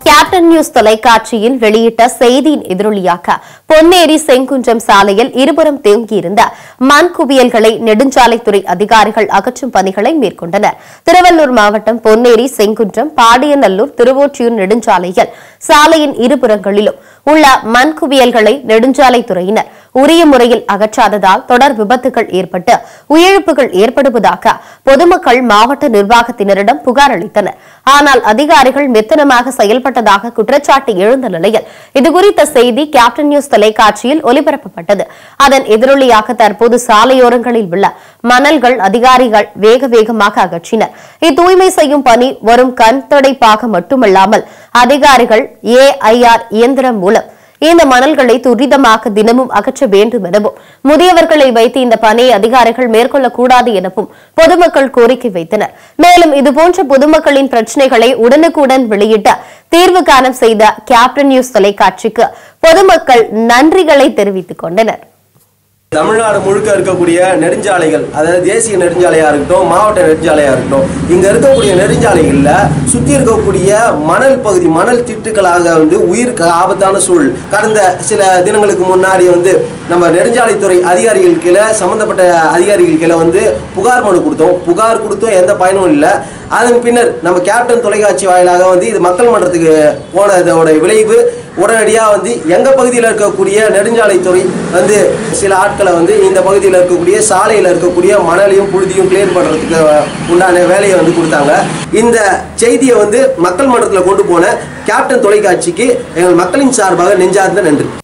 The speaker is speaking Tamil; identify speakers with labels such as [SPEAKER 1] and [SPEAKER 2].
[SPEAKER 1] கேப்டன் நியூஸ் தொலைக்காட்சியில் வெளியிட்ட செய்தியின் எதிரொலியாக பொன்னேரி செங்குன்றம் சாலையில் இருபுறம் தேங்கியிருந்த மண் குவியல்களை நெடுஞ்சாலைத்துறை அதிகாரிகள் அகற்றும் பணிகளை மேற்கொண்டனர் திருவள்ளூர் மாவட்டம் பொன்னேரி செங்குன்றம் பாடியநல்லூர் திருவொற்றியூர் நெடுஞ்சாலையில் சாலையின் இருபுறங்களிலும் உள்ள மண் குவியல்களை நெடுஞ்சாலைத்துறையினர் உரிய முறையில் அகற்றாததால் தொடர் விபத்துகள் ஏற்பட்டு உயிரிழப்புகள் ஏற்படுவதாக பொதுமக்கள் மாவட்ட நிர்வாகத்தினரிடம் புகார் அளித்தனர் ஆனால் அதிகாரிகள் மெத்தனமாக செயல்பட்டதாக குற்றச்சாட்டு எழுந்த நிலையில் இதுகுறித்த செய்தி கேப்டன் நியூஸ் தொலைக்காட்சியில் ஒலிபரப்பப்பட்டது அதன் எதிரொலியாக தற்போது சாலையோரங்களில் உள்ள மணல்கள் அதிகாரிகள் வேக வேகமாக அகற்றினர் இத்தூய்மை செய்யும் பணி வரும் கண் துடைப்பாக மட்டுமல்லாமல் அதிகாரிகள் ஏஐஆர் இயந்திரம் மூலம் இந்த மணல்களை துரிதமாக தினமும் அகற்ற வேண்டும் எனவும் முதியவர்களை வைத்து இந்த பணியை அதிகாரிகள் மேற்கொள்ளக்கூடாது எனவும் பொதுமக்கள் கோரிக்கை வைத்தனர் மேலும் இதுபோன்ற பொதுமக்களின் பிரச்சனைகளை உடனுக்குடன் வெளியிட்ட தீர்வு காண செய்த கேப்டன் நியூஸ் தொலைக்காட்சிக்கு பொதுமக்கள் நன்றிகளை தெரிவித்துக் கொண்டனர்
[SPEAKER 2] தமிழ்நாடு முழுக்க இருக்கக்கூடிய நெடுஞ்சாலைகள் அதாவது தேசிய நெடுஞ்சாலையாக இருக்கட்டும் மாவட்ட நெடுஞ்சாலையாக இருக்கட்டும் இங்கே இருக்கக்கூடிய நெடுஞ்சாலைகளில் சுற்றி இருக்கக்கூடிய மணல் பகுதி மணல் திட்டுக்களாக வந்து உயிருக்கு ஆபத்தான சூழல் கடந்த சில தினங்களுக்கு முன்னாடி வந்து நம்ம நெடுஞ்சாலைத்துறை அதிகாரிகள் கீழே சம்மந்தப்பட்ட அதிகாரிகள் கீழே வந்து புகார் மனு கொடுத்தோம் புகார் கொடுத்தோம் எந்த பயனும் இல்லை அதன் பின்னர் நம்ம கேப்டன் தொலைக்காட்சி வாயிலாக வந்து இது மக்கள் மன்றத்துக்கு போனதோட விளைவு உடனடியாக வந்து எங்கள் பகுதியில் இருக்கக்கூடிய நெடுஞ்சாலைத்துறை வந்து சில ஆட்களை வந்து இந்த பகுதியில் இருக்கக்கூடிய சாலையில் இருக்கக்கூடிய மணலையும் புழுதியும் கிளியர் பண்ணுறதுக்கு உண்டான வேலையை வந்து கொடுத்தாங்க இந்த செய்தியை வந்து மக்கள் மன்றத்தில் கொண்டு போன கேப்டன் தொலைக்காட்சிக்கு எங்கள் மக்களின் சார்பாக நெஞ்சார்ந்த நன்றி